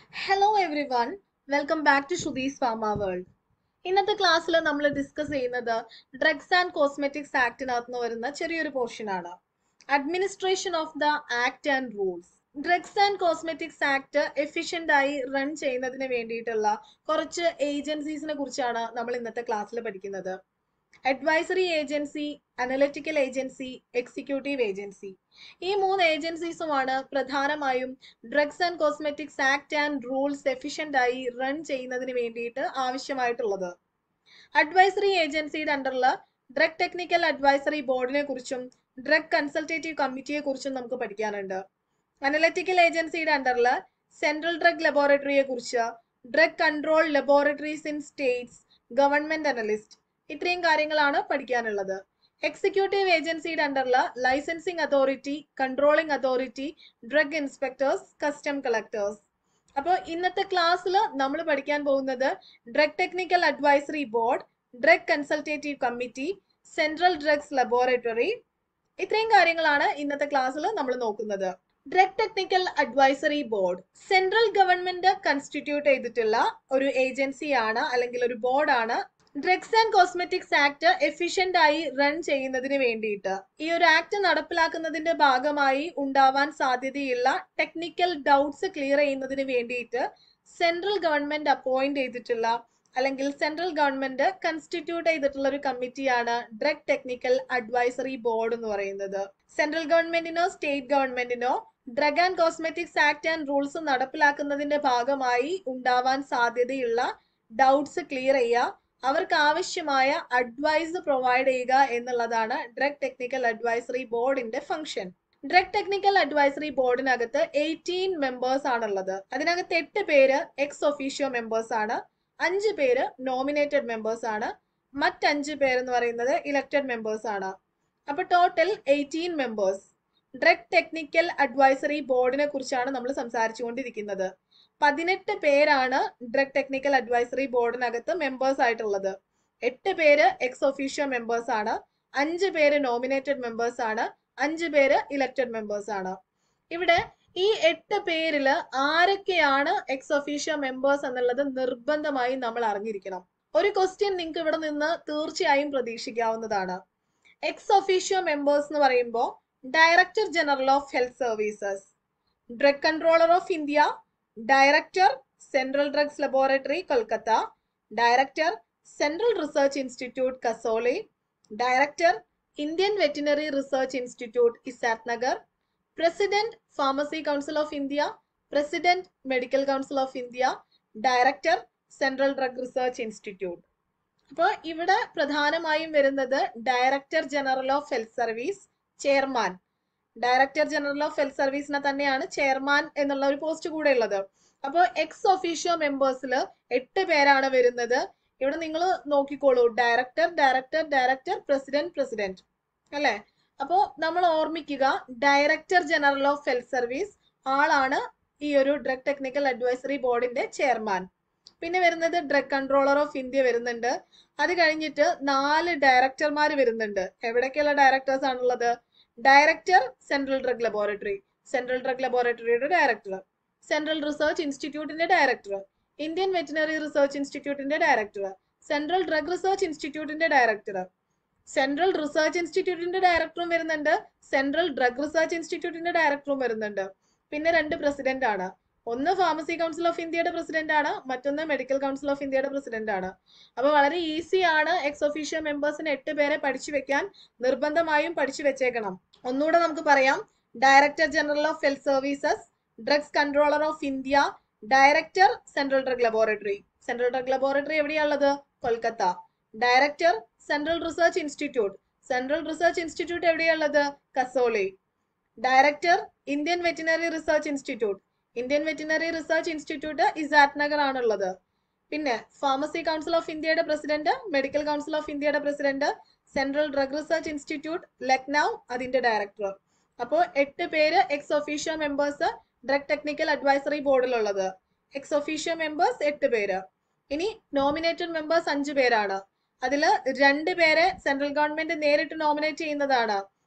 hello everyone welcome back to Shruti's pharma world ഇന്നത്തെ ക്ലാസ്സിൽ നമ്മൾ ഡിസ്കസ് ചെയ്യുന്നത് ഡ്രഗ്സ് ആൻഡ് കോസ്മെറ്റിക്സ് ആക്ടിനകത്ത് നിന്ന് വരുന്ന ചെറിയൊരു പോർഷൻ ആണ് administration of the act and rules drugs and cosmetics act efficient ആയി റൺ ചെയ്യുന്നതിന് വേണ്ടിയിട്ടുള്ള കുറച്ച് ഏജൻസീസിനെ കുറിച്ചാണ് നമ്മൾ ഇന്നത്തെ ക്ലാസ്സിൽ പഠിക്കുന്നത് advisory agency analytical agency executive agency ഈ മൂന്ന് ഏജൻസീസുമാണ് പ്രധാനമായും drugs and cosmetics act and rules efficient ആയി റൺ ചെയ്യുന്നതിന് വേണ്ടിയിട്ട് ആവശ്യമായിട്ടുള്ളത് അഡ്വൈസറി ഏജൻസിയുടെ അണ്ടറിൽ ഡ്രഗ് ടെക്നിക്കൽ അഡ്വൈസറി ബോർഡിനെ കുറിച്ചും ഡ്രഗ് കൺസൾട്ടേറ്റീവ് കമ്മിറ്റിയെ കുറിച്ചും നമുക്ക് പഠിക്കാനുണ്ട് അനലറ്റിക്കൽ ഏജൻസിയുടെ അണ്ടറിൽ സെൻട്രൽ ഡ്രഗ് ലബോറട്ടറിയെ കുറിച്ച് drug control laboratories in states government analyst ഇത്രയും കാര്യങ്ങളാണ് പഠിക്കാനുള്ളത് എക്സിക്യൂട്ടീവ് ഏജൻസിയുടെ അണ്ടറിൽ licensing authority controlling authority drug inspectors custom collectors അപ്പോൾ ഇന്നത്തെ ക്ലാസ്സിൽ നമ്മൾ പഠിക്കാൻ പോകുന്നത് drug technical advisory board drug consultative committee central drugs laboratory ഇത്രയും കാര്യങ്ങളാണ് ഇന്നത്തെ ക്ലാസ്സിൽ നമ്മൾ നോക്കുന്നത് drug technical advisory board central government constitute ചെയ്തിട്ടുള്ള ഒരു ഏജൻസിയാണ് അല്ലെങ്കിൽ ഒരു ബോർഡാണ് drugs and cosmetics act efficient ആയി റൺ ചെയ്യുന്നതിന് വേണ്ടിയിട്ട് ഈ ഒരു ആക്ട് നടപ്പിലാക്കുന്നതിന്റെ ഭാഗമായി ഉണ്ടാവാൻ സാധ്യതയുള്ള ടെക്നിക്കൽ ഡൗട്ട്സ് ക്ലിയർ ചെയ്യുന്നതിന് വേണ്ടിയിട്ട് സെൻട്രൽ ഗവൺമെന്റ് അപ്പോയിന്റ് ചെയ്തിട്ടുള്ള അല്ലെങ്കിൽ സെൻട്രൽ ഗവൺമെന്റ് കൺസ്റ്റിറ്റ്യൂട്ട് ചെയ്തിട്ടുള്ള ഒരു കമ്മിറ്റിയാണ് ഡ്രഗ് ടെക്നിക്കൽ അഡ്വൈസറി ബോർഡ് എന്ന് പറയുന്നത് സെൻട്രൽ ഗവൺമെന്റിനോ സ്റ്റേറ്റ് ഗവൺമെന്റിനോ drug and cosmetics act and rules നടപ്പിലാക്കുന്നതിന്റെ ഭാഗമായി ഉണ്ടാവാൻ സാധ്യതയുള്ള ഡൗട്ട്സ് ക്ലിയർ ചെയ്യുക അവർക്ക് ആവശ്യമായ അഡ്വൈസ് പ്രൊവൈഡ് ചെയ്യുക എന്നുള്ളതാണ് ഡ്രഗ് ടെക്നിക്കൽ അഡ്വൈസറി ബോർഡിന്റെ ഫംഗ്ഷൻ ഡ്രഗ് ടെക്നിക്കൽ അഡ്വൈസറി ബോർഡിനകത്ത് എയ്റ്റീൻ മെമ്പേഴ്സ് ആണുള്ളത് അതിനകത്ത് എട്ട് പേര് എക്സ് ഒഫീഷ്യോ മെമ്പേഴ്സ് ആണ് അഞ്ച് പേര് നോമിനേറ്റഡ് മെമ്പേഴ്സ് ആണ് മറ്റഞ്ച് പേരെന്ന് പറയുന്നത് ഇലക്റ്റഡ് മെമ്പേഴ്സ് ആണ് അപ്പൊ total eighteen members drug technical advisory ബോർഡിനെ കുറിച്ചാണ് നമ്മൾ സംസാരിച്ചുകൊണ്ടിരിക്കുന്നത് പതിനെട്ട് പേരാണ് ഡ്രഗ് ടെക്നിക്കൽ അഡ്വൈസറി ബോർഡിനകത്ത് മെമ്പേഴ്സ് ആയിട്ടുള്ളത് എട്ട് പേര് എക്സ് ഒഫീഷ്യോ മെമ്പേഴ്സ് ആണ് അഞ്ച് പേര് നോമിനേറ്റഡ് മെമ്പേഴ്സ് ആണ് അഞ്ച് പേര് ഇലക്റ്റഡ് മെമ്പേഴ്സ് ആണ് ഇവിടെ ഈ എട്ട് പേരില് ആരൊക്കെയാണ് എക്സ് ഒഫീഷ്യോ മെമ്പേഴ്സ് എന്നുള്ളത് നിർബന്ധമായി നമ്മൾ അറിഞ്ഞിരിക്കണം ഒരു ക്വസ്റ്റ്യൻ നിങ്ങൾക്ക് ഇവിടെ നിന്ന് തീർച്ചയായും പ്രതീക്ഷിക്കാവുന്നതാണ് എക്സ് ഒഫീഷ്യോ മെമ്പേഴ്സ് എന്ന് പറയുമ്പോൾ director general of health services drug controller of India director central drugs laboratory Kolkata director central research institute Kasauli director Indian veterinary research institute Izatnagar president pharmacy council of India president medical council of India director central drug research institute അപ്പോൾ ഇവിടെ പ്രധാനമായും വരുന്നത് director general of health service chairman director general of health സർവീസിനെ തന്നെയാണ് chairman എന്നുള്ള ഒരു post കൂടെ ഉള്ളത് അപ്പോൾ എക്സ് ഒഫീഷ്യോ മെമ്പേഴ്സിൽ എട്ട് പേരാണ് വരുന്നത് ഇവിടെ നിങ്ങൾ നോക്കിക്കോളൂ director director director president president അല്ലെ അപ്പോൾ നമ്മൾ ഓർമ്മിക്കുക director general of health service ആളാണ് ഈ ഒരു ഡ്രഗ് ടെക്നിക്കൽ അഡ്വൈസറി ബോർഡിന്റെ ചെയർമാൻ പിന്നെ വരുന്നത് ഡ്രഗ് കൺട്രോളർ ഓഫ് ഇന്ത്യ വരുന്നുണ്ട് അത് കഴിഞ്ഞിട്ട് നാല് ഡയറക്ടർമാർ വരുന്നുണ്ട് എവിടേക്കുള്ള ഡയറക്ടേഴ്സ് ആണുള്ളത് director central drug laboratory central drug ലബോറട്ടറിയുടെ ഡയറക്ടർ സെൻട്രൽ റിസർച്ച് ഇൻസ്റ്റിറ്റ്യൂട്ടിന്റെ ഡയറക്ടർ ഇന്ത്യൻ വെറ്റിനറി റിസർച്ച് ഇൻസ്റ്റിറ്റ്യൂട്ടിന്റെ ഡയറക്ടർ സെൻട്രൽ ഡ്രഗ് റിസർച്ച് ഇൻസ്റ്റിറ്റ്യൂട്ടിന്റെ ഡയറക്ടർ സെൻട്രൽ റിസർച്ച് ഇൻസ്റ്റിറ്റ്യൂട്ടിന്റെ ഡയറക്ടറും വരുന്നുണ്ട് സെൻട്രൽ ഡ്രഗ് റിസർച്ച് ഇൻസ്റ്റിറ്റ്യൂട്ടിന്റെ ഡയറക്ടറും വരുന്നുണ്ട് പിന്നെ രണ്ട് പ്രസിഡന്റ് ആണ് ഒന്ന് ഫാർമസി കൗൺസിൽ ഓഫ് ഇന്ത്യയുടെ പ്രസിഡന്റ് ആണ് മറ്റൊന്ന് മെഡിക്കൽ കൗൺസിൽ ഓഫ് ഇന്ത്യയുടെ പ്രസിഡന്റ് ആണ് അപ്പൊ വളരെ ഈസി ആണ് എക്സ് ഒഫീഷ്യൽ മെമ്പേഴ്സിന് എട്ട് പേരെ പഠിച്ചു വെക്കാൻ നിർബന്ധമായും പഠിച്ചു വെച്ചേക്കണം ഒന്നുകൂടെ നമുക്ക് പറയാം director general of health services drugs controller of India director central drug laboratory central drug laboratory എവിടെയാണുള്ളത് Kolkata director central research institute central research institute എവിടെയാണുള്ളത് Kasauli director Indian veterinary research institute Indian veterinary research institute Izatnagar ആണുള്ളത് പിന്നെ pharmacy council of ഇന്ത്യയുടെ president medical council of ഇന്ത്യയുടെ president central drug research institute Lucknow അതിന്റെ director അപ്പോൾ എട്ട് പേര് ex officio members drug technical advisory ബോർഡിലുള്ളത് ex officio members എട്ട് പേര് ഇനി നോമിനേറ്റഡ് മെമ്പേഴ്സ് അഞ്ച് പേരാണ് അതിൽ രണ്ട് പേരെ സെൻട്രൽ ഗവൺമെന്റ് നേരിട്ട് നോമിനേറ്റ് ചെയ്യുന്നതാണ്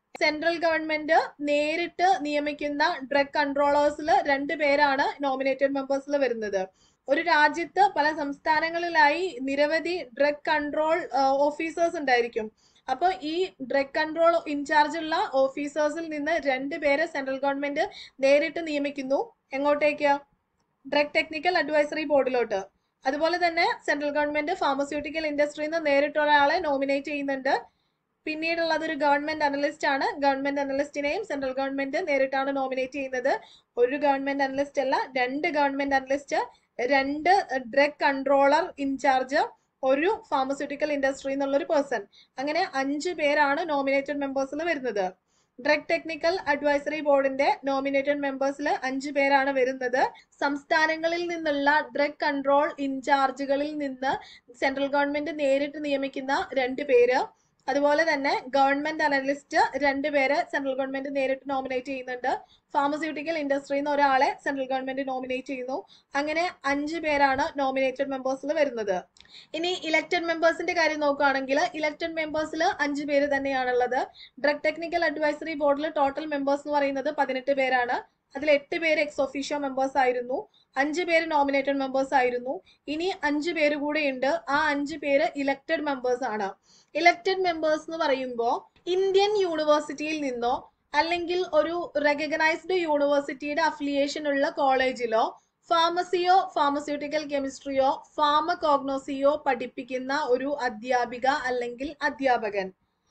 സെൻട്രൽ ഗവൺമെന്റ് നേരിട്ട് നിയമിക്കുന്ന ഡ്രഗ് കൺട്രോളേഴ്സിൽ രണ്ട് പേരാണ് നോമിനേറ്റഡ് മെമ്പേഴ്സിൽ വരുന്നത് ഒരു രാജ്യത്ത് പല സംസ്ഥാനങ്ങളിലായി നിരവധി ഡ്രഗ് കൺട്രോൾ ഓഫീസേഴ്സ് ഉണ്ടായിരിക്കും അപ്പോൾ ഈ ഡ്രഗ് കൺട്രോൾ ഇൻചാർജ് ഉള്ള ഓഫീസേഴ്സിൽ നിന്ന് രണ്ട് പേരെ സെൻട്രൽ ഗവൺമെന്റ് നേരിട്ട് നിയമിക്കുന്നു എങ്ങോട്ടേക്ക് ഡ്രഗ് ടെക്നിക്കൽ അഡ്വൈസറി ബോർഡിലോട്ട് അതുപോലെ തന്നെ സെൻട്രൽ ഗവൺമെന്റ് ഫാർമസ്യൂട്ടിക്കൽ ഇൻഡസ്ട്രിയിൽ നിന്ന് നേരിട്ട് ഒരാളെ നോമിനേറ്റ് ചെയ്യുന്നുണ്ട് പിന്നീടുള്ളത് ഒരു ഗവൺമെന്റ് അനലിസ്റ്റ് ആണ് ഗവൺമെന്റ് അനലിസ്റ്റിനെയും സെൻട്രൽ ഗവൺമെന്റ് നേരിട്ടാണ് നോമിനേറ്റ് ചെയ്യുന്നത് ഒരു ഗവൺമെന്റ് അനലിസ്റ്റ് അല്ല രണ്ട് ഗവൺമെന്റ് അനലിസ്റ്റ് രണ്ട് ഡ്രഗ് കൺട്രോളർ ഇൻചാർജ് ഒരു ഫാർമസ്യൂട്ടിക്കൽ ഇൻഡസ്ട്രി എന്നുള്ള ഒരു പേഴ്സൺ അങ്ങനെ അഞ്ച് പേരാണ് നോമിനേറ്റഡ് മെമ്പേഴ്സിൽ വരുന്നത് ഡ്രഗ് ടെക്നിക്കൽ അഡ്വൈസറി ബോർഡിന്റെ നോമിനേറ്റഡ് മെമ്പേഴ്സിൽ അഞ്ച് പേരാണ് വരുന്നത് സംസ്ഥാനങ്ങളിൽ നിന്നുള്ള ഡ്രഗ് കൺട്രോൾ ഇൻചാർജുകളിൽ നിന്ന് സെൻട്രൽ ഗവൺമെന്റ് നേരിട്ട് നിയമിക്കുന്ന രണ്ട് പേര് അതുപോലെ തന്നെ ഗവൺമെന്റ് അനലിസ്റ്റ് രണ്ട് പേര് സെൻട്രൽ ഗവൺമെന്റ് നേരിട്ട് നോമിനേറ്റ് ചെയ്യുന്നുണ്ട് ഫാർമസ്യൂട്ടിക്കൽ ഇൻഡസ്ട്രിയിൽ നിന്ന് ഒരാളെ സെൻട്രൽ ഗവൺമെന്റ് നോമിനേറ്റ് ചെയ്യുന്നു അങ്ങനെ അഞ്ച് പേരാണ് നോമിനേറ്റഡ് മെമ്പേഴ്സിൽ വരുന്നത് ഇനി ഇലക്റ്റഡ് മെമ്പേഴ്സിന്റെ കാര്യം നോക്കുകയാണെങ്കിൽ ഇലക്റ്റഡ് മെമ്പേഴ്സിൽ അഞ്ച് പേര് തന്നെയാണുള്ളത് ഡ്രഗ് ടെക്നിക്കൽ അഡ്വൈസറി ബോർഡിൽ ടോട്ടൽ മെമ്പേഴ്സ് എന്ന് പറയുന്നത് പതിനെട്ട് പേരാണ് അതിൽ എട്ട് പേര് എക്സ് ഒഫീഷ്യോ മെമ്പേഴ്സ് ആയിരുന്നു അഞ്ച് പേര് നോമിനേറ്റഡ് മെമ്പേഴ്സ് ആയിരുന്നു ഇനി അഞ്ച് പേര് കൂടെ ഉണ്ട് ആ അഞ്ച് പേര് ഇലക്റ്റഡ് മെമ്പേഴ്സ് ആണ് ഇലക്റ്റഡ് മെമ്പേഴ്സ് എന്ന് പറയുമ്പോൾ ഇന്ത്യൻ യൂണിവേഴ്സിറ്റിയിൽ നിന്നോ അല്ലെങ്കിൽ ഒരു റെക്കഗ്നൈസ്ഡ് യൂണിവേഴ്സിറ്റിയുടെ അഫിലിയേഷൻ ഉള്ള കോളേജിലോ ഫാർമസിയോ ഫാർമസ്യൂട്ടിക്കൽ കെമിസ്ട്രിയോ ഫാർമകോഗ്നോസിയോ പഠിപ്പിക്കുന്ന ഒരു അധ്യാപിക അല്ലെങ്കിൽ അധ്യാപകൻ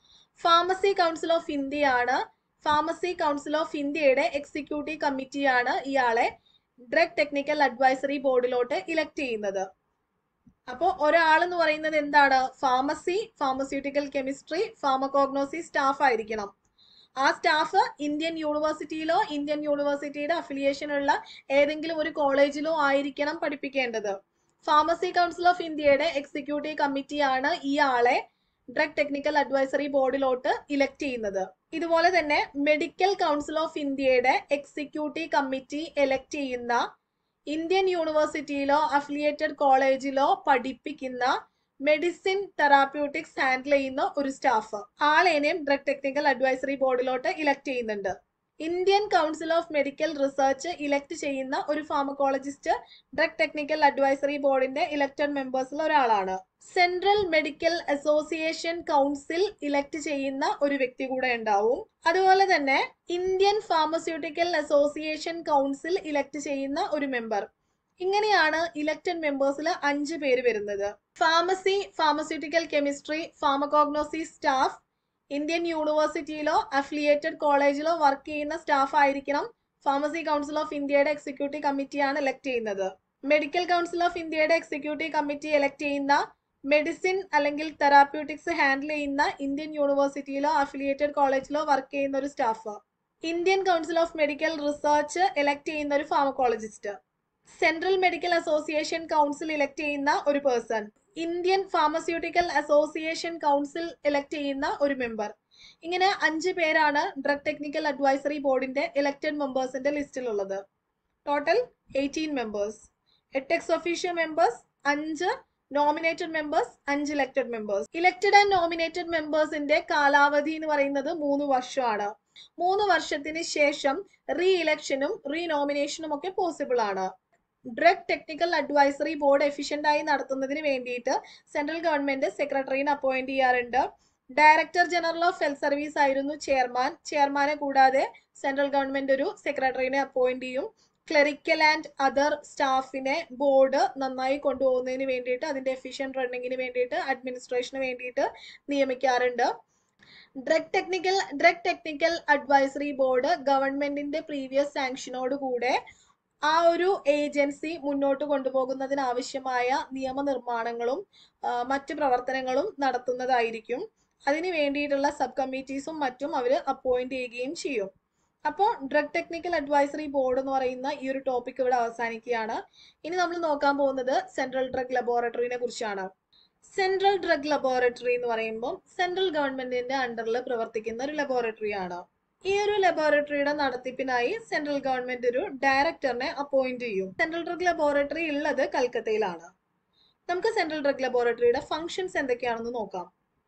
ഫാർമസി കൗൺസിൽ ഓഫ് ഇന്ത്യയാണ് ഫാർമസി കൗൺസിൽ ഓഫ് ഇന്ത്യയുടെ എക്സിക്യൂട്ടീവ് കമ്മിറ്റിയാണ് ഇയാളെ ഡ്രഗ് ടെക്നിക്കൽ അഡ്വൈസറി ബോർഡിലോട്ട് ഇലക്ട് ചെയ്യുന്നത് അപ്പോൾ ഒരാൾ എന്ന് പറയുന്നത് എന്താണ് pharmacy pharmaceutical chemistry pharmacognosy staff ആയിരിക്കണം ആ സ്റ്റാഫ് ഇന്ത്യൻ യൂണിവേഴ്സിറ്റിയിലോ ഇന്ത്യൻ യൂണിവേഴ്സിറ്റിയുടെ അഫിലിയേഷൻ ഉള്ള ഏതെങ്കിലും ഒരു കോളേജിലോ ആയിരിക്കണം പഠിപ്പിക്കേണ്ടത് ഫാർമസി കൗൺസിൽ ഓഫ് ഇന്ത്യയുടെ എക്സിക്യൂട്ടീവ് കമ്മിറ്റിയാണ് ഈ ആളെ ഡ്രഗ് ടെക്നിക്കൽ അഡ്വൈസറി ബോർഡിലോട്ട് ഇലക്ട് ചെയ്യുന്നത് ഇതുപോലെ തന്നെ മെഡിക്കൽ കൗൺസിൽ ഓഫ് ഇന്ത്യയുടെ എക്സിക്യൂട്ടീവ് കമ്മിറ്റി എലക്ട് ചെയ്യുന്ന ഇന്ത്യൻ യൂണിവേഴ്സിറ്റിയിലോ അഫിലിയേറ്റഡ് കോളേജിലോ പഠിപ്പിക്കുന്ന മെഡിസിൻ തെറാപ്യൂട്ടിക്സ് ഹാൻഡിൽ ചെയ്യുന്ന ഒരു സ്റ്റാഫ് ആളേനെയും ഡ്രഗ് ടെക്നിക്കൽ അഡ്വൈസറി ബോർഡിലോട്ട് ഇലക്ട് ചെയ്യുന്നുണ്ട് Indian council of medical research elect ചെയ്യുന്ന ഒരു ഫാർമക്കോളജിസ്റ്റ് ഡ്രഗ് ടെക്നിക്കൽ അഡ്വൈസറി ബോർഡിന്റെ ഇലക്റ്റഡ് മെമ്പേഴ്സിൽ ഒരാളാണ് central medical association council elect ചെയ്യുന്ന ഒരു വ്യക്തി കൂടെ ഉണ്ടാവും അതുപോലെ തന്നെ Indian pharmaceutical association council elect ചെയ്യുന്ന ഒരു മെമ്പർ ഇങ്ങനെയാണ് ഇലക്റ്റഡ് മെമ്പേഴ്സിൽ അഞ്ച് പേര് വരുന്നത് pharmacy pharmaceutical chemistry pharmacognosy staff Indian യൂണിവേഴ്സിറ്റിയിലോ അഫിലിയേറ്റഡ് കോളേജിലോ വർക്ക് ചെയ്യുന്ന സ്റ്റാഫ് ആയിരിക്കണം ഫാർമസി കൗൺസിൽ ഓഫ് ഇന്ത്യയുടെ എക്സിക്യൂട്ടീവ് കമ്മിറ്റിയാണ് എലക്ട് ചെയ്യുന്നത് മെഡിക്കൽ കൗൺസിൽ ഓഫ് ഇന്ത്യയുടെ എക്സിക്യൂട്ടീവ് കമ്മിറ്റി എലക്ട് ചെയ്യുന്ന മെഡിസിൻ അല്ലെങ്കിൽ തെറാപ്യൂട്ടിക്സ് ഹാൻഡിൽ ചെയ്യുന്ന ഇന്ത്യൻ യൂണിവേഴ്സിറ്റിയിലോ അഫിലിയേറ്റഡ് കോളേജിലോ വർക്ക് ചെയ്യുന്ന ഒരു staff Indian council of medical research elect ചെയ്യുന്ന ഒരു pharmacologist central medical association council elect ചെയ്യുന്ന ഒരു person Indian pharmaceutical association council elect ചെയ്യുന്ന ഒരു മെമ്പർ ഇങ്ങനെ അഞ്ച് പേരാണ് ഡ്രഗ് ടെക്നിക്കൽ അഡ്വൈസറി ബോർഡിന്റെ ഇലക്റ്റഡ് മെമ്പേഴ്സിന്റെ ലിസ്റ്റിലുള്ളത് ടോട്ടൽ എയ്റ്റീൻ മെമ്പേഴ്സ് എട്ട് എക്സ് ഒഫീഷ്യോ മെമ്പേഴ്സ് അഞ്ച് നോമിനേറ്റഡ് മെമ്പേഴ്സ് അഞ്ച് elected members elected and nominated മെമ്പേഴ്സിന്റെ കാലാവധി എന്ന് പറയുന്നത് മൂന്ന് വർഷമാണ് മൂന്ന് വർഷത്തിന് ശേഷം റീ ഇലക്ഷനും റീ നോമിനേഷനും ഒക്കെ പോസിബിൾ ആണ് drug technical advisory board efficient ആയി നടത്തുന്നതിന് വേണ്ടിയിട്ട് സെൻട്രൽ ഗവൺമെന്റ് സെക്രട്ടറിനെ അപ്പോയിന്റ് ചെയ്യാറുണ്ട് director general of health service ആയിരുന്നു ചെയർമാൻ ചെയർമാനെ കൂടാതെ സെൻട്രൽ ഗവൺമെന്റ് ഒരു സെക്രട്ടറിനെ അപ്പോയിന്റ് ചെയ്യും ക്ലറിക്കൽ ആൻഡ് അതർ സ്റ്റാഫിനെ ബോർഡ് നന്നായി കൊണ്ടുപോകുന്നതിന് വേണ്ടിയിട്ട് അതിന്റെ എഫിഷ്യന്റ് റണ്ണിങ്ങിന് വേണ്ടിയിട്ട് അഡ്മിനിസ്ട്രേഷന് വേണ്ടിയിട്ട് നിയമിക്കാറുണ്ട് drug technical drug technical advisory board ഗവൺമെന്റിന്റെ പ്രീവിയസ് സാങ്ഷനോട് കൂടെ ആ ഒരു ഏജൻസി മുന്നോട്ട് കൊണ്ടുപോകുന്നതിന് ആവശ്യമായ നിയമനിർമ്മാണങ്ങളും ആ, മറ്റ് പ്രവർത്തനങ്ങളും നടത്തുന്നതായിരിക്കും അതിന് വേണ്ടിയിട്ടുള്ള സബ് കമ്മിറ്റീസും മറ്റും അവർ അപ്പോയിന്റ് ചെയ്യുകയും ചെയ്യും അപ്പോൾ ഡ്രഗ് ടെക്നിക്കൽ അഡ്വൈസറി ബോർഡ് എന്ന് പറയുന്ന ഈ ഒരു ടോപ്പിക് ഇവിടെ അവസാനിക്കുകയാണ് ഇനി നമ്മൾ നോക്കാൻ പോകുന്നത് സെൻട്രൽ ഡ്രഗ് ലബോറട്ടറിനെ കുറിച്ചാണ് സെൻട്രൽ ഡ്രഗ് ലബോറട്ടറി എന്ന് പറയുമ്പോൾ സെൻട്രൽ ഗവൺമെന്റിന്റെ അണ്ടറിൽ പ്രവർത്തിക്കുന്ന ഒരു ലബോറട്ടറി ആണ് ഈ ഒരു ലബോറട്ടറിയുടെ നടത്തിപ്പിനായി സെൻട്രൽ ഗവൺമെന്റ് ഒരു ഡയറക്ടറിനെ അപ്പോയിന്റ് ചെയ്യും സെൻട്രൽ ഡ്രഗ് ലബോറട്ടറി ഉള്ളത് കൽക്കത്തയിലാണ് നമുക്ക് സെൻട്രൽ ഡ്രഗ് ലബോറട്ടറിയുടെ ഫങ്ഷൻസ് എന്തൊക്കെയാണെന്ന് നോക്കാം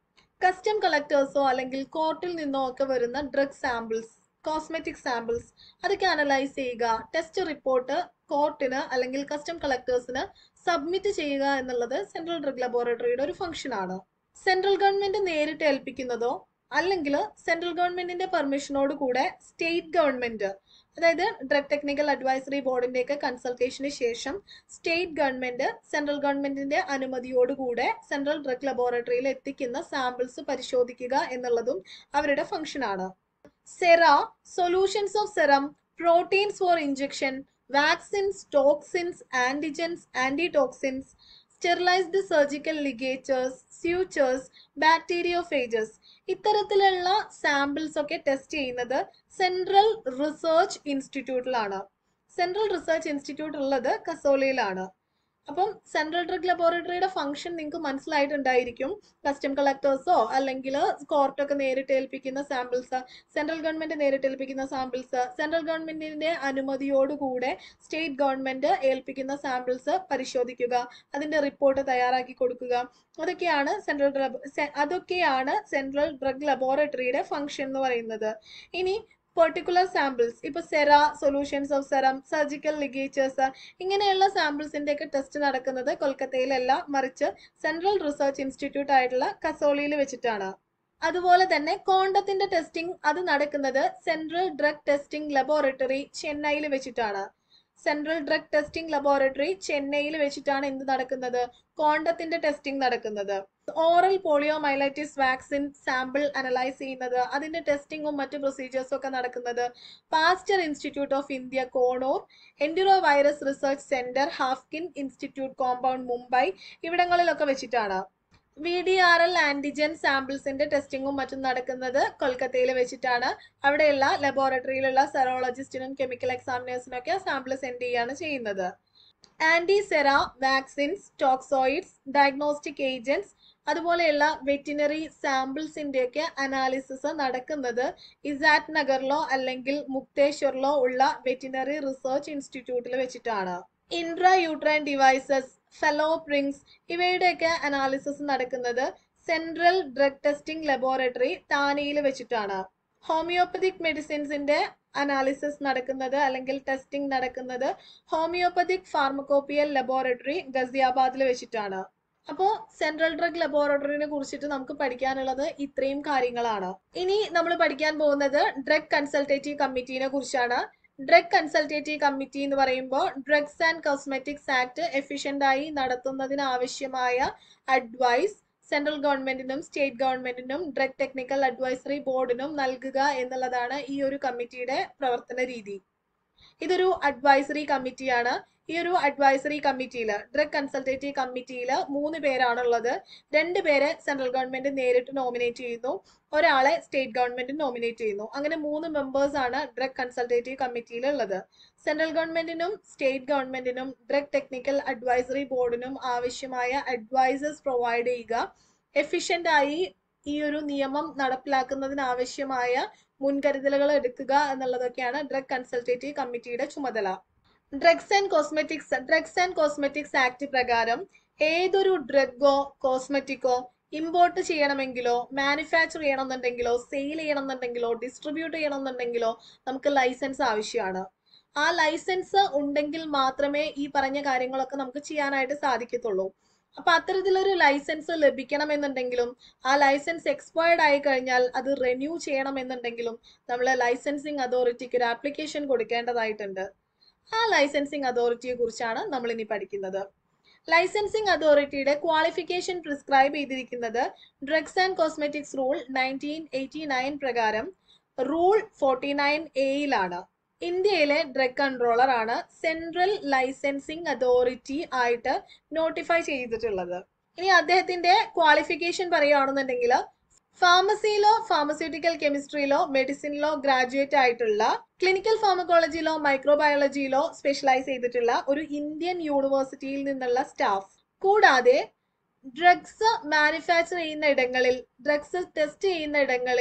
കസ്റ്റം കളക്ടേഴ്സോ അല്ലെങ്കിൽ കോർട്ടിൽ നിന്നോ ഒക്കെ വരുന്ന ഡ്രഗ് സാമ്പിൾസ് കോസ്മെറ്റിക് സാമ്പിൾസ് അതൊക്കെ അനലൈസ് ചെയ്യുക ടെസ്റ്റ് റിപ്പോർട്ട് കോർട്ടിന് അല്ലെങ്കിൽ കസ്റ്റം കളക്ടേഴ്സിന് സബ്മിറ്റ് ചെയ്യുക എന്നുള്ളത് സെൻട്രൽ ഡ്രഗ് ലബോറട്ടറിയുടെ ഒരു ഫംഗ്ഷൻ ആണ് സെൻട്രൽ ഗവൺമെന്റ് നേരിട്ട് ഏൽപ്പിക്കുന്നതോ അല്ലെങ്കിൽ സെൻട്രൽ ഗവൺമെന്റിന്റെ പെർമിഷനോട് കൂടെ സ്റ്റേറ്റ് ഗവൺമെന്റ് അതായത് ഡ്രഗ് ടെക്നിക്കൽ അഡ്വൈസറി ബോർഡിന്റെ ഒക്കെ കൺസൾട്ടേഷന് ശേഷം സ്റ്റേറ്റ് ഗവൺമെന്റ് സെൻട്രൽ ഗവൺമെന്റിന്റെ അനുമതിയോടുകൂടെ സെൻട്രൽ ഡ്രഗ് ലബോറട്ടറിയിൽ എത്തിക്കുന്ന സാമ്പിൾസ് പരിശോധിക്കുക എന്നുള്ളതും അവരുടെ ഫംഗ്ഷൻ ആണ് sera solutions of serum proteins for injection vaccines toxins antigens antitoxins sterilised surgical ligatures sutures bacteriophages ഇത്തരത്തിലുള്ള സാമ്പിൾസ് ഒക്കെ ടെസ്റ്റ് ചെയ്യുന്നത് സെൻട്രൽ റിസർച്ച് ഇൻസ്റ്റിറ്റ്യൂട്ടിലാണ് സെൻട്രൽ റിസർച്ച് ഇൻസ്റ്റിറ്റ്യൂട്ട് ഉള്ളത് കസോലയിലാണ് അപ്പം സെൻട്രൽ ഡ്രഗ് ലബോറട്ടറിയുടെ ഫംഗ്ഷൻ നിങ്ങൾക്ക് മനസ്സിലായിട്ടുണ്ടായിരിക്കും കസ്റ്റം കളക്ടേഴ്സോ അല്ലെങ്കിൽ കോർട്ടൊക്കെ നേരിട്ട് ഏൽപ്പിക്കുന്ന സാമ്പിൾസ് സെൻട്രൽ ഗവൺമെന്റ് നേരിട്ട് ഏൽപ്പിക്കുന്ന സാമ്പിൾസ് സെൻട്രൽ ഗവൺമെന്റിന്റെ അനുമതിയോടുകൂടെ സ്റ്റേറ്റ് ഗവൺമെന്റ് ഏൽപ്പിക്കുന്ന സാമ്പിൾസ് പരിശോധിക്കുക അതിന്റെ റിപ്പോർട്ട് തയ്യാറാക്കി കൊടുക്കുക അതൊക്കെയാണ് സെൻട്രൽ ഡ്രഗ് അതൊക്കെയാണ് സെൻട്രൽ ഡ്രഗ് ലബോറട്ടറിയുടെ ഫംഗ്ഷൻ എന്ന് പറയുന്നത് ഇനി പെർട്ടിക്കുലർ സാമ്പിൾസ് ഇപ്പൊ sera solutions of serum surgical ligatures ഇങ്ങനെയുള്ള സാമ്പിൾസിന്റെ ഒക്കെ ടെസ്റ്റ് നടക്കുന്നത് കൊൽക്കത്തയിലല്ല മറിച്ച് സെൻട്രൽ റിസർച്ച് ഇൻസ്റ്റിറ്റ്യൂട്ട് ആയിട്ടുള്ള കസോളിയിൽ വെച്ചിട്ടാണ് അതുപോലെ തന്നെ കോണ്ടത്തിന്റെ ടെസ്റ്റിംഗ് അത് നടക്കുന്നത് സെൻട്രൽ ഡ്രഗ് ടെസ്റ്റിംഗ് ലബോറട്ടറി ചെന്നൈയിൽ വെച്ചിട്ടാണ് സെൻട്രൽ ഡ്രഗ് ടെസ്റ്റിംഗ് ലബോറട്ടറി ചെന്നൈയിൽ വെച്ചിട്ടാണ് എന്ത് നടക്കുന്നത് കോണ്ടത്തിന്റെ ടെസ്റ്റിംഗ് നടക്കുന്നത് oral poliomyelitis vaccine sample analyse ചെയ്യുന്നത് അതിന്റെ ടെസ്റ്റിംഗും മറ്റു പ്രൊസീജിയേഴ്സും ഒക്കെ നടക്കുന്നത് Pasteur institute of India Coonoor enterovirus research centre Haffkine institute compound Mumbai ഇവിടങ്ങളിലൊക്കെ വെച്ചിട്ടാണ് V D R L antigen സാമ്പിൾസിന്റെ ടെസ്റ്റിംഗും മറ്റും നടക്കുന്നത് കൊൽക്കത്തയിൽ വെച്ചിട്ടാണ് അവിടെയുള്ള ലബോറട്ടറിയിലുള്ള സെറോളജിസ്റ്റിനും കെമിക്കൽ എക്സാമിനേഴ്സിനും ഒക്കെ സാമ്പിൾ സെൻഡ് ചെയ്യാണ് ചെയ്യുന്നത് antisera vaccines toxoids diagnostic agents അതുപോലെയുള്ള വെറ്റിനറി സാമ്പിൾസിന്റെ ഒക്കെ അനാലിസിസ് നടക്കുന്നത് ഇസാറ്റ് നഗറിലോ അല്ലെങ്കിൽ മുക്തേശ്വറിലോ ഉള്ള വെറ്റിനറി റിസർച്ച് ഇൻസ്റ്റിറ്റ്യൂട്ടിൽ വെച്ചിട്ടാണ് intrauterine devices Falope rings ഇവയുടെയൊക്കെ അനാലിസിസ് നടക്കുന്നത് സെൻട്രൽ ഡ്രഗ് ടെസ്റ്റിംഗ് ലബോറട്ടറി താനെയിൽ വെച്ചിട്ടാണ് ഹോമിയോപ്പതിക് മെഡിസിൻസിന്റെ അനാലിസിസ് നടക്കുന്നത് അല്ലെങ്കിൽ ടെസ്റ്റിംഗ് നടക്കുന്നത് ഹോമിയോപ്പതിക് ഫാർമക്കോപ്പിയൽ ലബോറട്ടറി ഗസിയാബാദിൽ വെച്ചിട്ടാണ് അപ്പോൾ സെൻട്രൽ ഡ്രഗ് ലബോറട്ടറിനെ കുറിച്ചിട്ട് നമുക്ക് പഠിക്കാനുള്ളത് ഇത്രയും കാര്യങ്ങളാണ് ഇനി നമ്മൾ പഠിക്കാൻ പോകുന്നത് ഡ്രഗ് കൺസൾട്ടേറ്റീവ് കമ്മിറ്റീനെ കുറിച്ചാണ് ഡ്രഗ് കൺസൾട്ടേറ്റീവ് കമ്മിറ്റി എന്ന് പറയുമ്പോൾ drugs and cosmetics act efficient ആയി നടത്തുന്നതിന് ആവശ്യമായ അഡ്വൈസ് സെൻട്രൽ ഗവൺമെന്റിനും സ്റ്റേറ്റ് ഗവൺമെന്റിനും ഡ്രഗ് ടെക്നിക്കൽ അഡ്വൈസറി ബോർഡിനും നൽകുക എന്നുള്ളതാണ് ഈ ഒരു കമ്മിറ്റിയുടെ പ്രവർത്തന രീതി ഇതൊരു അഡ്വൈസറി കമ്മിറ്റിയാണ് ഈ ഒരു അഡ്വൈസറി കമ്മിറ്റിയിൽ ഡ്രഗ് കൺസൾട്ടേറ്റീവ് കമ്മിറ്റിയിൽ മൂന്ന് പേരാണുള്ളത് രണ്ട് പേരെ സെൻട്രൽ ഗവൺമെന്റ് നേരിട്ട് നോമിനേറ്റ് ചെയ്യുന്നു ഒരാളെ സ്റ്റേറ്റ് ഗവൺമെന്റ് നോമിനേറ്റ് ചെയ്യുന്നു അങ്ങനെ മൂന്ന് മെമ്പേഴ്സ് ആണ് ഡ്രഗ് കൺസൾട്ടേറ്റീവ് കമ്മിറ്റിയിൽ ഉള്ളത് സെൻട്രൽ ഗവൺമെന്റിനും സ്റ്റേറ്റ് ഗവൺമെന്റിനും ഡ്രഗ് ടെക്നിക്കൽ അഡ്വൈസറി ബോർഡിനും ആവശ്യമായ അഡ്വൈസസ് പ്രൊവൈഡ് ചെയ്യുക എഫിഷ്യന്റ് ആയി ഈ ഒരു നിയമം നടപ്പിലാക്കുന്നതിന് ആവശ്യമായ മുൻകരുതലുകൾ എടുക്കുക എന്നുള്ളതൊക്കെയാണ് ഡ്രഗ് കൺസൾട്ടേറ്റീവ് കമ്മിറ്റിയുടെ ചുമതല drugs and cosmetics drugs and cosmetics act പ്രകാരം ഏതൊരു ഡ്രഗോ കോസ്മെറ്റിക്കോ ഇമ്പോർട്ട് ചെയ്യണമെങ്കിലോ മാനുഫാക്ചർ ചെയ്യണമെന്നുണ്ടെങ്കിലോ സെയിൽ ചെയ്യണമെന്നുണ്ടെങ്കിലോ ഡിസ്ട്രിബ്യൂട്ട് ചെയ്യണമെന്നുണ്ടെങ്കിലോ നമുക്ക് ലൈസൻസ് ആവശ്യമാണ് ആ ലൈസൻസ് ഉണ്ടെങ്കിൽ മാത്രമേ ഈ പറഞ്ഞ കാര്യങ്ങളൊക്കെ നമുക്ക് ചെയ്യാനായിട്ട് സാധിക്കത്തുള്ളൂ അപ്പൊ അത്തരത്തിലൊരു ലൈസൻസ് ലഭിക്കണമെന്നുണ്ടെങ്കിലും ആ ലൈസൻസ് എക്സ്പയർഡ് ആയി കഴിഞ്ഞാൽ അത് റിന്യൂ ചെയ്യണമെന്നുണ്ടെങ്കിലും നമ്മൾ ലൈസൻസിങ് അതോറിറ്റിക്ക് ഒരു ആപ്ലിക്കേഷൻ കൊടുക്കേണ്ടതായിട്ടുണ്ട് ആ ലൈസൻസിങ് അതോറിറ്റിയെ കുറിച്ചാണ് നമ്മൾ ഇനി പഠിക്കുന്നത് ലൈസൻസിങ് അതോറിറ്റിയുടെ ക്വാളിഫിക്കേഷൻ പ്രിസ്ക്രൈബ് ചെയ്തിരിക്കുന്നത് drugs and cosmetics rule nineteen eighty nine പ്രകാരം റൂൾ ഫോർട്ടി നയൻ എയിലാണ് ഇന്ത്യയിലെ ഡ്രഗ് കൺട്രോളർ ആണ് സെൻട്രൽ ലൈസൻസിങ് അതോറിറ്റി ആയിട്ട് നോട്ടിഫൈ ചെയ്തിട്ടുള്ളത് ഇനി അദ്ദേഹത്തിന്റെ ക്വാളിഫിക്കേഷൻ പറയുകയാണെന്നുണ്ടെങ്കിൽ ഫാർമസിയിലോ ഫാർമസ്യൂട്ടിക്കൽ കെമിസ്ട്രിയിലോ മെഡിസിനിലോ ഗ്രാജുവേറ്റ് ആയിട്ടുള്ള ക്ലിനിക്കൽ ഫാർമക്കോളജിയിലോ മൈക്രോബയോളജിയിലോ സ്പെഷ്യലൈസ് ചെയ്തിട്ടുള്ള ഒരു ഇന്ത്യൻ യൂണിവേഴ്സിറ്റിയിൽ നിന്നുള്ള സ്റ്റാഫ് കൂടാതെ ഡ്രഗ്സ് മാനുഫാക്ചർ ചെയ്യുന്ന ഇടങ്ങളിൽ ഡ്രഗ്സ് ടെസ്റ്റ് ചെയ്യുന്ന ഇടങ്ങളിൽ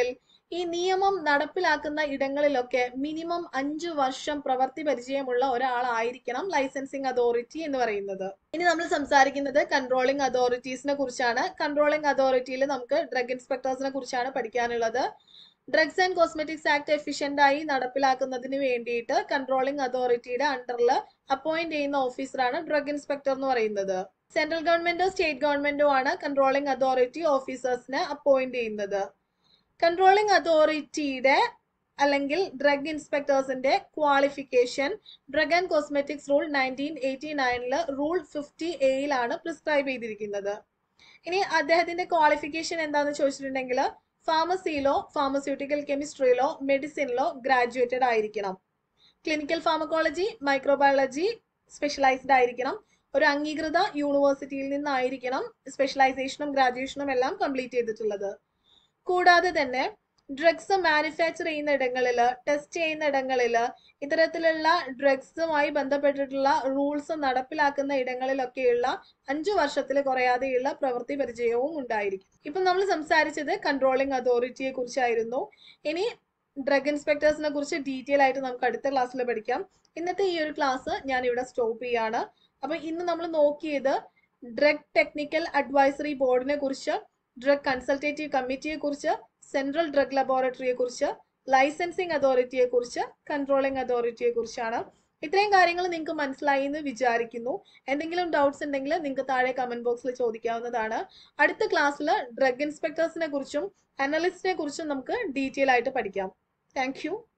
ഈ നിയമം നടപ്പിലാക്കുന്ന ഇടങ്ങളിലൊക്കെ മിനിമം അഞ്ചു വർഷം പ്രവൃത്തി പരിചയമുള്ള ഒരാളായിരിക്കണം ലൈസൻസിങ് അതോറിറ്റി എന്ന് പറയുന്നത് ഇനി നമ്മൾ സംസാരിക്കുന്നത് കൺട്രോളിംഗ് അതോറിറ്റീസിനെ കുറിച്ചാണ് കൺട്രോളിംഗ് അതോറിറ്റിയിൽ നമുക്ക് ഡ്രഗ് ഇൻസ്പെക്ടേഴ്സിനെ കുറിച്ചാണ് പഠിക്കാനുള്ളത് drugs and cosmetics act efficient ആയി നടപ്പിലാക്കുന്നതിന് വേണ്ടിയിട്ട് കൺട്രോളിംഗ് അതോറിറ്റിയുടെ അണ്ടറിൽ അപ്പോയിന്റ് ചെയ്യുന്ന ഓഫീസറാണ് ഡ്രഗ് ഇൻസ്പെക്ടർ എന്ന് പറയുന്നത് സെൻട്രൽ ഗവൺമെന്റോ സ്റ്റേറ്റ് ഗവൺമെന്റോ ആണ് കൺട്രോളിംഗ് അതോറിറ്റി ഓഫീസേഴ്സിനെ അപ്പോയിന്റ് ചെയ്യുന്നത് കൺട്രോളിംഗ് അതോറിറ്റിയുടെ അല്ലെങ്കിൽ ഡ്രഗ് ഇൻസ്പെക്ടേഴ്സിന്റെ qualification drug and cosmetics rule nineteen eighty നയനില് റൂൾ ഫിഫ്റ്റി എയിലാണ് പ്രിസ്ക്രൈബ് ചെയ്തിരിക്കുന്നത് ഇനി അദ്ദേഹത്തിന്റെ ക്വാളിഫിക്കേഷൻ എന്താണെന്ന് ചോദിച്ചിട്ടുണ്ടെങ്കിൽ ഫാർമസിയിലോ ഫാർമസ്യൂട്ടിക്കൽ കെമിസ്ട്രിയിലോ മെഡിസിനിലോ ഗ്രാജുവേറ്റഡ് ആയിരിക്കണം ക്ലിനിക്കൽ ഫാർമക്കോളജി മൈക്രോബയോളജി സ്പെഷ്യലൈസ്ഡ് ആയിരിക്കണം ഒരു അംഗീകൃത യൂണിവേഴ്സിറ്റിയിൽ നിന്നായിരിക്കണം സ്പെഷ്യലൈസേഷനും ഗ്രാജുവേഷനും എല്ലാം കംപ്ലീറ്റ് ചെയ്തിട്ടുള്ളത് കൂടാതെ തന്നെ ഡ്രഗ്സ് മാനുഫാക്ചർ ചെയ്യുന്ന ഇടങ്ങളിൽ ടെസ്റ്റ് ചെയ്യുന്ന ഇടങ്ങളിൽ ഇത്തരത്തിലുള്ള ഡ്രഗ്സുമായി ബന്ധപ്പെട്ടിട്ടുള്ള റൂൾസ് നടപ്പിലാക്കുന്ന ഇടങ്ങളിലൊക്കെയുള്ള അഞ്ചു വർഷത്തിൽ കുറയാതെയുള്ള പ്രവൃത്തി പരിചയവും ഉണ്ടായിരിക്കും ഇപ്പം നമ്മൾ സംസാരിച്ചത് കൺട്രോളിംഗ് അതോറിറ്റിയെ കുറിച്ചായിരുന്നു ഇനി ഡ്രഗ് ഇൻസ്പെക്ടേഴ്സിനെ കുറിച്ച് ഡീറ്റെയിൽ ആയിട്ട് നമുക്ക് അടുത്ത ക്ലാസ്സിൽ പഠിക്കാം ഇന്നത്തെ ഈ ഒരു ക്ലാസ് ഞാൻ ഇവിടെ സ്റ്റോപ്പ് ചെയ്യാണ് അപ്പൊ ഇന്ന് നമ്മൾ നോക്കിയത് ഡ്രഗ് ടെക്നിക്കൽ അഡ്വൈസറി ബോർഡിനെ കുറിച്ച് ഡ്രഗ് കൺസൾട്ടേറ്റീവ് കമ്മിറ്റിയെ കുറിച്ച് സെൻട്രൽ ഡ്രഗ് ലബോറട്ടറിയെ കുറിച്ച് ലൈസൻസിങ് അതോറിറ്റിയെ കുറിച്ച് കൺട്രോളിംഗ് അതോറിറ്റിയെ കുറിച്ചാണ് ഇത്രയും കാര്യങ്ങൾ നിങ്ങൾക്ക് മനസ്സിലായി എന്ന് വിചാരിക്കുന്നു എന്തെങ്കിലും ഡൗട്ട്സ് ഉണ്ടെങ്കിൽ നിങ്ങൾക്ക് താഴെ കമന്റ് ബോക്സിൽ ചോദിക്കാവുന്നതാണ് അടുത്ത ക്ലാസ്സിൽ ഡ്രഗ് ഇൻസ്പെക്ടേഴ്സിനെ കുറിച്ചും അനലിസ്റ്റിനെ കുറിച്ചും നമുക്ക് ഡീറ്റെയിൽ ആയിട്ട് പഠിക്കാം താങ്ക്